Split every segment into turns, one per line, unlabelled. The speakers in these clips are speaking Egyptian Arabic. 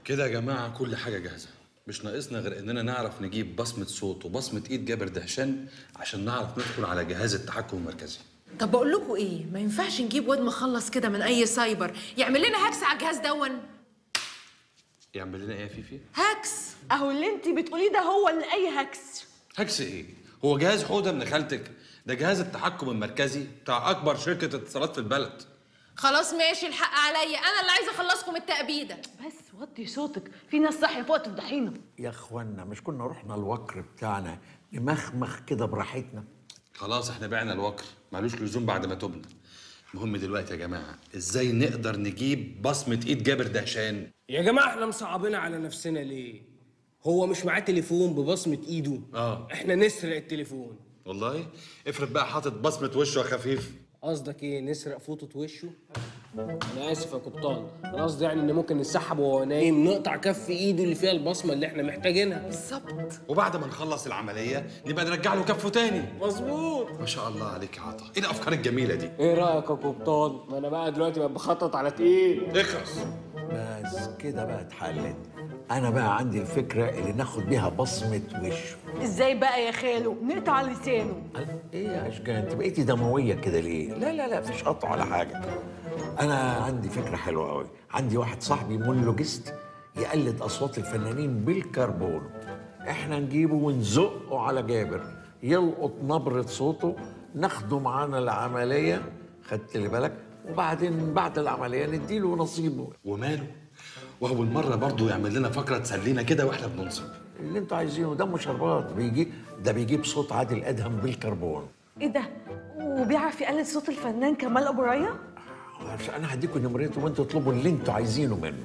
كده يا جماعه كل حاجه جاهزه مش ناقصنا غير اننا نعرف نجيب بصمه صوت وبصمه ايد جابر دهشان عشان نعرف ندخل على جهاز التحكم المركزي
طب بقول لكم ايه ما ينفعش نجيب واد مخلص كده من اي سايبر يعمل لنا هاكس على الجهاز دون
يعمل لنا ايه يا فيفي
هاكس
اهو اللي انت بتقوليه ده هو اللي اي هكس
هكس ايه هو جهاز حوده من خالتك ده جهاز التحكم المركزي بتاع اكبر شركه اتصالات في البلد
خلاص ماشي الحق عليا انا اللي عايزه اخلصكم التأبيده
بس وطي صوتك في ناس صاحيه فوق تفضحينا
يا اخوانا مش كنا رحنا الوكر بتاعنا نمخمخ كده براحتنا
خلاص احنا بعنا الوكر مالوش لزوم بعد ما تبنى المهم دلوقتي يا جماعه ازاي نقدر نجيب بصمه ايد جابر دهشان
يا جماعه احنا مصعبين على نفسنا ليه هو مش معاه تليفون ببصمه ايده
آه.
احنا نسرق التليفون
والله افرض بقى حاطط بصمه وشه يا خفيف
قصدك ايه نسرق فوطه وشه انا اسف يا قبطان انا قصدي يعني ان ممكن نسحب وهو نايم نقطع كف ايده اللي فيها البصمه اللي احنا محتاجينها
بالظبط
وبعد ما نخلص العمليه نبقى نرجع له كفه تاني
مظبوط
ما شاء الله عليك يا عطا ايه الافكار الجميله دي
ايه رايك يا قبطان ما انا بقى دلوقتي بقى بخطط على تقيل
اخرس
بس كده بقى اتحلت انا بقى عندي الفكره اللي ناخد بيها بصمه وشه
ازاي بقى يا خالو نقطع لسانه
قال ايه يا اشجان انت بقيتي دمويه كده ليه لا لا لا مفيش قطع ولا حاجه انا عندي فكره حلوه قوي عندي واحد صاحبي مونولوجيست يقلد اصوات الفنانين بالكربون احنا نجيبه ونزقه على جابر يلقط نبره صوته ناخده معانا العمليه خدت لي بالك وبعدين بعد العمليه نديله نصيبه
وماله واول مره برضو يعمل لنا فقره تسلينا كده واحنا بننصب
اللي انتوا عايزينه ده شربات بيجي ده بيجيب صوت عادل ادهم بالكربون
ايه ده وبيعرف يقلد صوت الفنان كمال ابو ريا
عشان انا هديكم نمرته وانتوا اطلبوا اللي انتوا عايزينه منه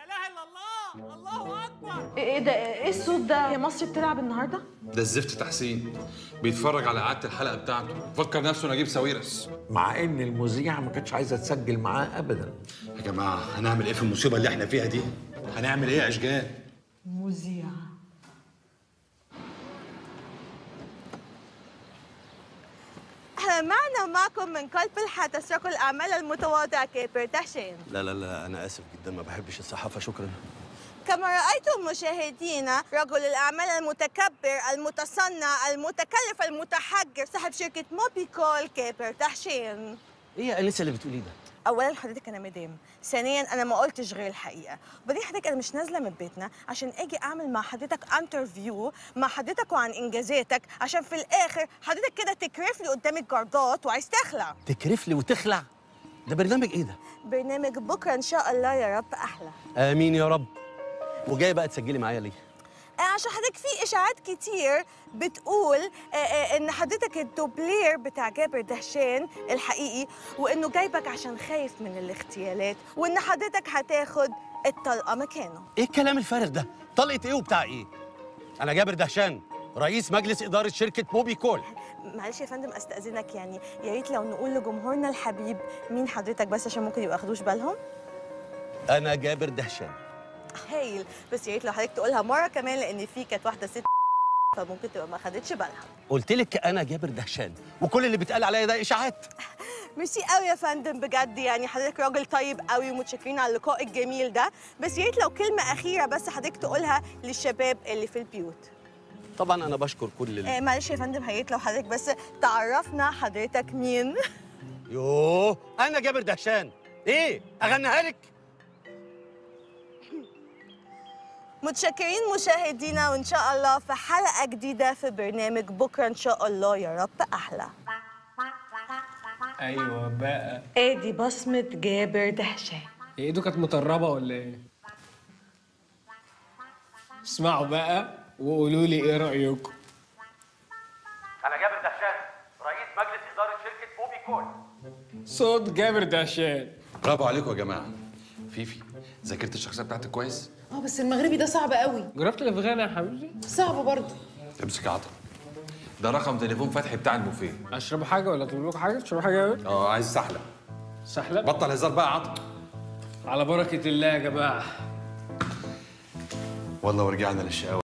ايه إيه ده ايه الصوت ده هي مصر بتلعب النهارده
ده الزفت تحسين بيتفرج على اعاده الحلقه بتاعته فكر نفسه نجيب ساويرس
مع ان المذيعه ما كانتش عايزه تسجل معاه ابدا
يا جماعه هنعمل ايه في المصيبه اللي احنا فيها دي هنعمل ايه يا اشجان
مذيع
احنا معنا ومعكم من قلب الحياة تسرقوا الأعمال المتواضعة كيبر تحشين
لا لا لا انا اسف جدا ما بحبش الصحافه شكرا
كما رأيتم مشاهدينا رجل الأعمال المتكبر المتصنع المتكلف المتحجر صاحب شركة موبي كول كيبر تحشين
ايه يا انسه اللي بتقوليه ده
اولا حضرتك انا مدام ثانيا انا ما قلتش غير الحقيقه وبعدين حضرتك انا مش نازله من بيتنا عشان اجي اعمل مع حضرتك انترفيو مع حضرتك وعن انجازاتك عشان في الاخر حضرتك كده تكرف لي قدام الجردات وعايز تخلع
تكرف لي وتخلع ده برنامج ايه ده
برنامج بكره ان شاء الله يا رب احلى
امين يا رب وجايه بقى تسجلي معايا ليه
آه، عشان حضرتك في اشاعات كتير بتقول آه، آه، ان حضرتك الدوبلير بتاع جابر دهشان الحقيقي وانه جايبك عشان خايف من الاغتيالات وان حضرتك هتاخد الطلقه مكانه
ايه الكلام الفارغ ده طلقه ايه وبتاع ايه انا جابر دهشان رئيس مجلس اداره شركه موبي كول
معلش يا فندم استاذنك يعني يا ريت لو نقول لجمهورنا الحبيب مين حضرتك بس عشان ممكن يبقى خدوش بالهم
انا جابر دهشان
هايل بس يا ريت لو حضرتك تقولها مره كمان لان في كانت واحده ست فممكن تبقى ما خدتش بالها
قلت لك انا جابر دهشان وكل اللي بيتقال عليا ده اشاعات
ميرسي قوي يا فندم بجد يعني حضرتك راجل طيب قوي ومتشكرين على اللقاء الجميل ده بس يا ريت لو كلمه اخيره بس حضرتك تقولها للشباب اللي في البيوت
طبعا انا بشكر كل اللي...
آه معلش يا فندم يا ريت لو حضرتك بس تعرفنا حضرتك مين
يوه انا جابر دهشان ايه اغنيها لك
متشكرين مشاهدينا وان شاء الله في حلقه جديده في برنامج بكره ان شاء الله يا رب احلى
ايوه بقى
ادي بصمه جابر دهشان
هي ايده كانت مطربه ولا ايه اسمعوا بقى وقولوا لي ايه رايكم
انا جابر دهشان رئيس مجلس اداره شركه موبي كول
صوت جابر دهشان
برافو عليكم يا جماعه فيفي ذاكرت الشخصيه بتاعتك كويس
اه بس المغربي ده صعب قوي
جربت الافغان يا حبيبي
صعب برضه
امسك يا عطا ده رقم تليفون فتحي بتاع البوفيه
اشربوا حاجه ولا اطلب لكم حاجه تشربوا حاجه يا
اه عايز سحله
سحله
بطل هزار بقى يا عطا
على بركه الله يا جماعه
والله ورجعنا للشقاوه